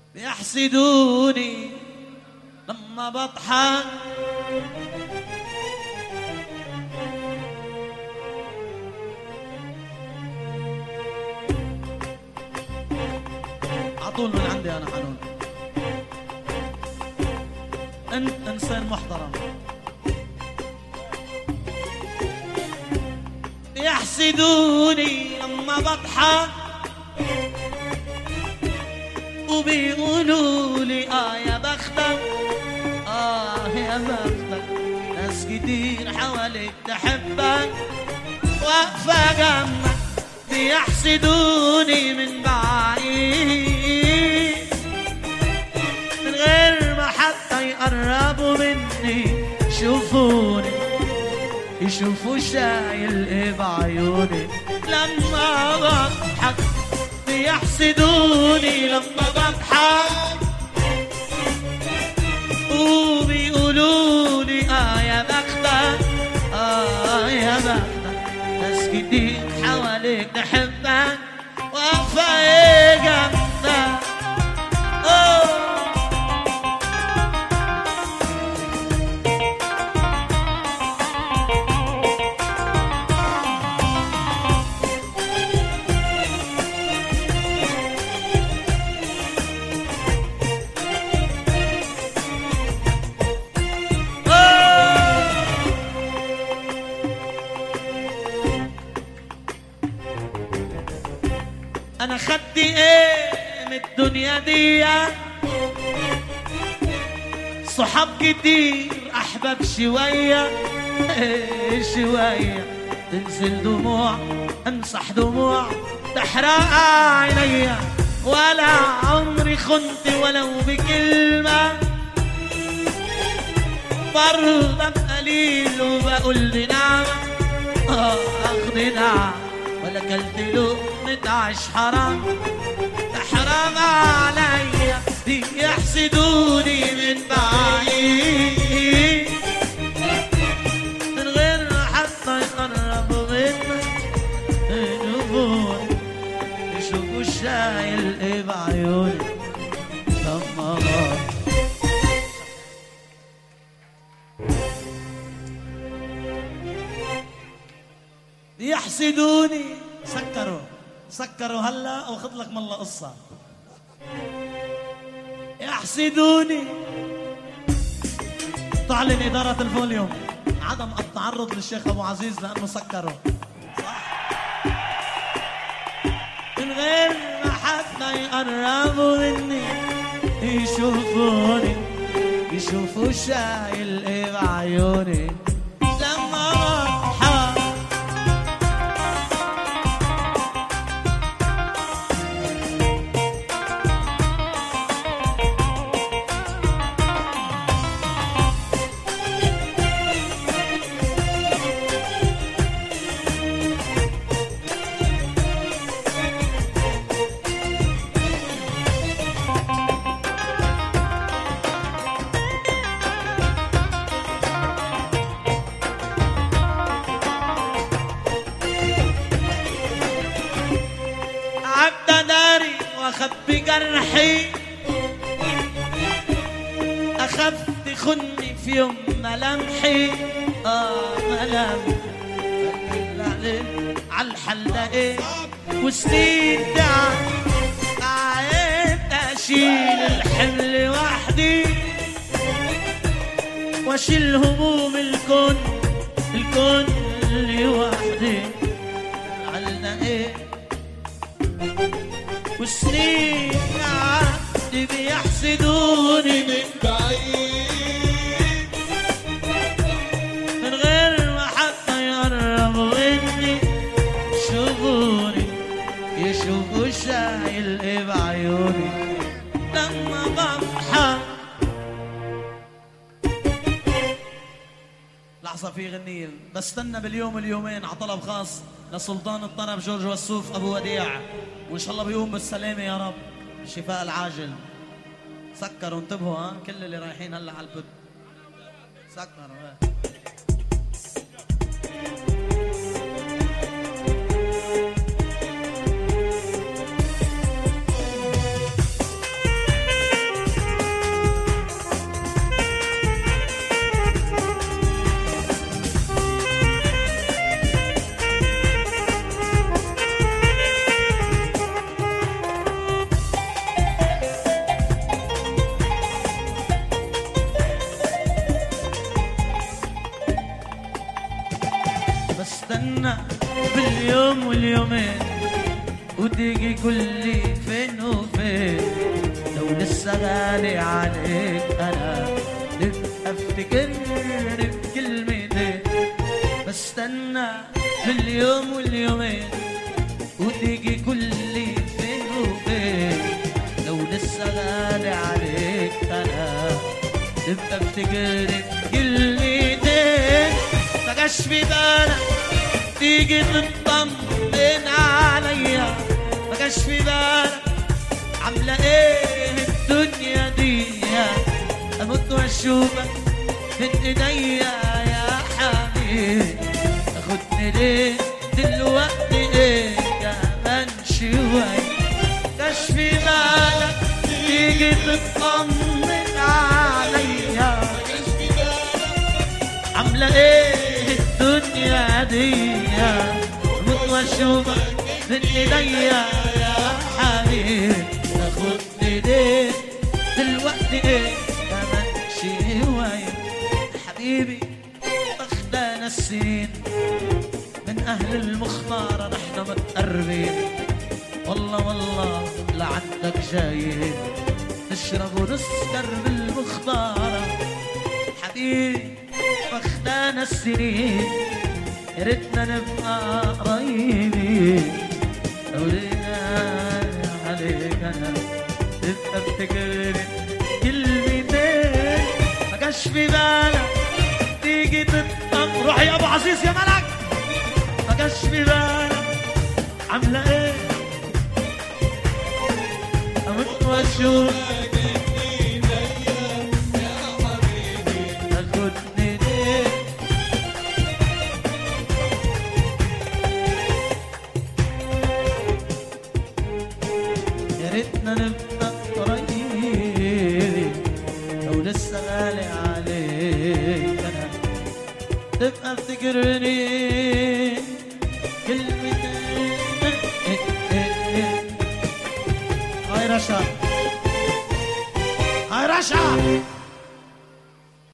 بيحسدوني لما بضحك عطول من عندي انا حنون انت انسان محترم يحسدوني لما بضحك وبيقولوا لي اه يا بختك اه يا بختك ناس كتير حواليك تحبك واقفة جنبك بيحسدوني من بعيد من غير ما حتى يقربوا مني شوفوني يشوفوا شايل ايه بعيوني لما بضحك بيحسدوني لما بضحك وبيقولوا لي اه يا بختك اه يا بختك ناس كتير حواليك تحبك واقفة ايه جنبك أوه. انا خدت ايه من الدنيا دي صحاب كتير احباب شويه إيه شويه تنزل دموع امسح دموع تحرق عينيا ولا عمري خنت ولو بكلمه برضه قليل وبقول دي نعمه اه اخذ نعم ولا كلت لقمة عيش حرام ده حرام عليا دي يحسدوني من بعيد من غير ما حتى يقربوا منك يشوفوني يشوفوا شايل ايه بعيوني لما غار يحسدوني سكروا سكروا هلا واخذ لك ملا قصه يحسدوني تعلن إدارة الفوليوم عدم التعرض للشيخ أبو عزيز لأنه سكره صح من غير ما حتى يقربوا مني يشوفوني يشوفوا شايل ايه بعيوني لما بضحك عدى داري واخبي جرحي اخف تخني في يوم ملامحي اه ملامحي على الحل ده ايه وسنين تعب قعدت اشيل الحمل وحدي واشيل هموم الكون الكون لوحدي علنا ايه وسنين عدي بيحسدوني من بعيد من غير ما حتى يقرب مني يشوفوني يشوفوا شايل ايه بعيوني لما بضحك لحظة في غنية بستنى باليوم اليومين على طلب خاص لسلطان الطرب جورج وسوف أبو وديع وإن شاء الله بيقوم بالسلامة يا رب الشفاء العاجل سكروا انتبهوا ها كل اللي رايحين هلا على البد سكروا ها. باليوم واليومين وتيجي كلي فين وفين لو لسه غالي عليك انا نبقى افتكرني بكلمتين بستنى باليوم واليومين وتيجي كلي فين وفين لو لسه غالي عليك انا تبقى افتكرني بكلمتين ما جاش في بالك تيجي تطمن عليا ما جاش في بالك عاملة ايه الدنيا دي اموت واشوفك من ايديا يا حبيبي تاخدني ليه دلوقتي ايه كمان شوية جاش في بالك تيجي تطمن عليا عاملة ايه الدنيا دي اموت واشوفك من ايديا يا حبيبي تاخدني ليه دلوقتي ايه كمان شوية حبيبي اخدانا السنين من اهل المختارة نحن متقربين والله والله لعندك جايين نشرب ونسكر بالمختارة حبيبي واخدانا السنين يا ريتنا نبقى قريبين لو لينا عليك انا تبقى افتكرني كلمتين ما جاش في بالك تيجي تطم روح يا ابو عزيز يا ملك ما جاش في بالك عامله ايه اموت واشوف تاخدني ليه يا ريتنا نبقى قريبين لو لسه غالي عليك انا تبقى افتكرني كلمتين هاي رشا هاي رشا